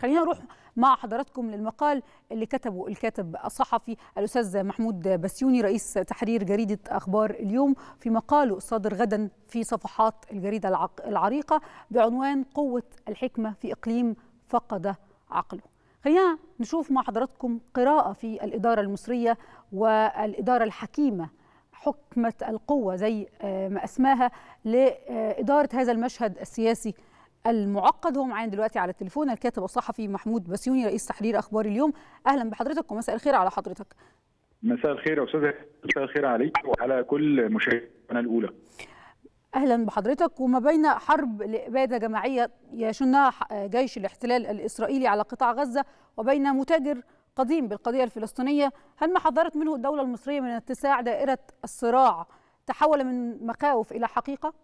خلينا نروح مع حضراتكم للمقال اللي كتبه الكاتب الصحفي الاستاذ محمود بسيوني رئيس تحرير جريده اخبار اليوم في مقاله الصادر غدا في صفحات الجريده العريقه بعنوان قوه الحكمه في اقليم فقد عقله. خلينا نشوف مع حضراتكم قراءه في الاداره المصريه والاداره الحكيمه حكمه القوه زي ما اسماها لاداره هذا المشهد السياسي المعقد هو معانا دلوقتي على التليفون الكاتب الصحفي محمود بسيوني رئيس تحرير اخبار اليوم اهلا بحضرتك ومساء الخير على حضرتك مساء الخير يا استاذ مساء الخير عليك وعلى كل مشاهدي القناه الاولى اهلا بحضرتك وما بين حرب لاباده جماعيه يشنها جيش الاحتلال الاسرائيلي على قطاع غزه وبين متاجر قديم بالقضيه الفلسطينيه هل ما حذرت منه الدوله المصريه من اتساع دائره الصراع تحول من مخاوف الى حقيقه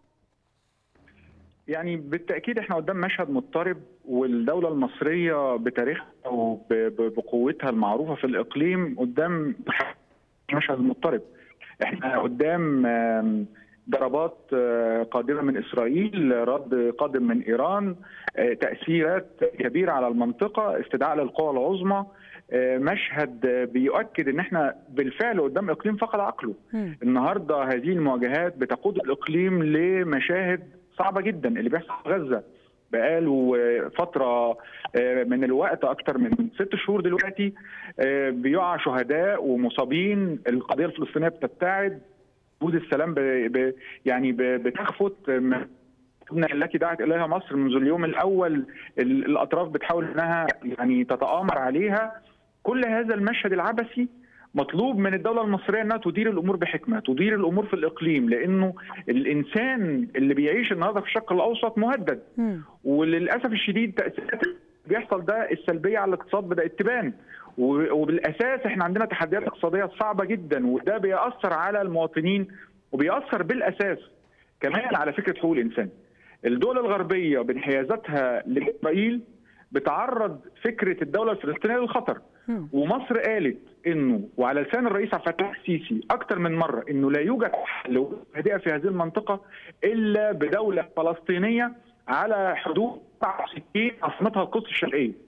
يعني بالتاكيد احنا قدام مشهد مضطرب والدوله المصريه بتاريخها وبقوتها المعروفه في الاقليم قدام مشهد مضطرب احنا قدام ضربات قادمه من اسرائيل رد قادم من ايران تاثيرات كبيره على المنطقه استدعاء للقوى العظمى مشهد بيؤكد ان احنا بالفعل قدام اقليم فقد عقله النهارده هذه المواجهات بتقود الاقليم لمشاهد صعبه جدا اللي بيحصل في غزه بقاله فتره من الوقت اكثر من ست شهور دلوقتي بيقع شهداء ومصابين القضيه الفلسطينيه بتبتعد وجود السلام ب ب يعني بتخفت التي دعت اليها مصر منذ اليوم الاول الاطراف بتحاول انها يعني تتامر عليها كل هذا المشهد العبثي مطلوب من الدولة المصرية أنها تدير الأمور بحكمة تدير الأمور في الإقليم لأنه الإنسان اللي بيعيش النهاردة في الشرق الأوسط مهدد م. وللأسف الشديد تأثيرات بيحصل ده السلبية على الاقتصاد بدأت تبان وبالأساس احنا عندنا تحديات اقتصادية صعبة جدا وده بيأثر على المواطنين وبيأثر بالأساس كمان على فكرة حقوق الإنسان الدول الغربية بانحيازاتها لإسرائيل بتعرض فكرة الدولة الفلسطينية للخطر ومصر قالت انه وعلى لسان الرئيس عبد الفتاح السيسي اكثر من مره انه لا يوجد حل هادئه في هذه المنطقه الا بدوله فلسطينيه على حدود 67 عاصمتها القدس الشرقيه